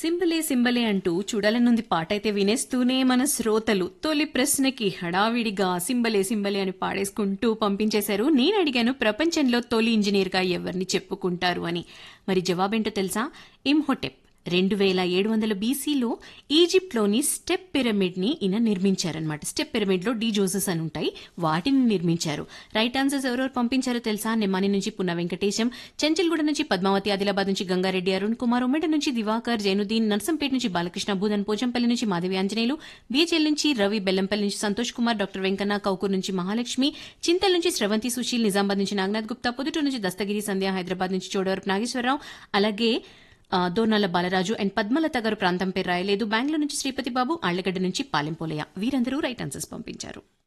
సింబలే సింబలే అంటూ చూడాలనుంది పాట అయితే వినేస్తూనే మన శ్రోతలు తొలి ప్రశ్నకి హడావిడిగా సింబలే సింబలే అని పాడేసుకుంటూ పంపించేశారు నేను అడిగాను ప్రపంచంలో తొలి ఇంజనీర్గా ఎవరిని చెప్పుకుంటారు అని మరి జవాబేంటో తెలుసా ఇమ్హోటెప్ రెండు వేల ఏడు వందల బీసీలో ఈజిప్ట్లోని స్టెప్ పిరమిడ్ ని ఈయన నిర్మించారనమాట స్టెప్ పిరమిడ్ లో డీ జోసెస్ అని ఉంటాయి వాటిని నిర్మించారు రైట్ ఆన్సర్స్ ఎవరెవరు పంపించారో తెలుసా నిమ్మాని నుంచి పున్న వెంకటేశం చెంచల్గూడ నుంచి పద్మావతి ఆదిలాబాద్ నుంచి గంగారెడ్డి అరుణ్ కుమార్ ఉమ్మడి నుంచి దివాకర్ జైనుద్దీన్ నర్సంపేట నుంచి బాలకృష్ణ భూదన్ పోచంపల్లి నుంచి మాధవి ఆంజనేయులు బీహెచ్ఎల్ నుంచి రవి బెల్లంపల్లి నుంచి సంతోష్ కుమార్ డాక్టర్ వెంకన్న కౌకూర్ నుంచి మహాలక్ష్మి చింతల్ నుంచి స్రవంతి సుశీల్ నిజామాబాద్ నుంచి నాగనాథ్ గుప్తా పొదుటూరు నుంచి దస్తగిరి సంధ్య హైదరాబాద్ నుంచి చోడవరపు నాగేశ్వరరావు అలాగే ఆ, దోర్నాల బాలరాజు అండ్ పద్మలత గారు ప్రాంతం పేరు రాయలేదు బెంగళూరు నుంచి శ్రీపతి బాబు ఆళ్లగడ్డ నుంచి పాలెంపోలయ్య వీరందరూ రైట్ ఆన్సర్స్ పంపించారు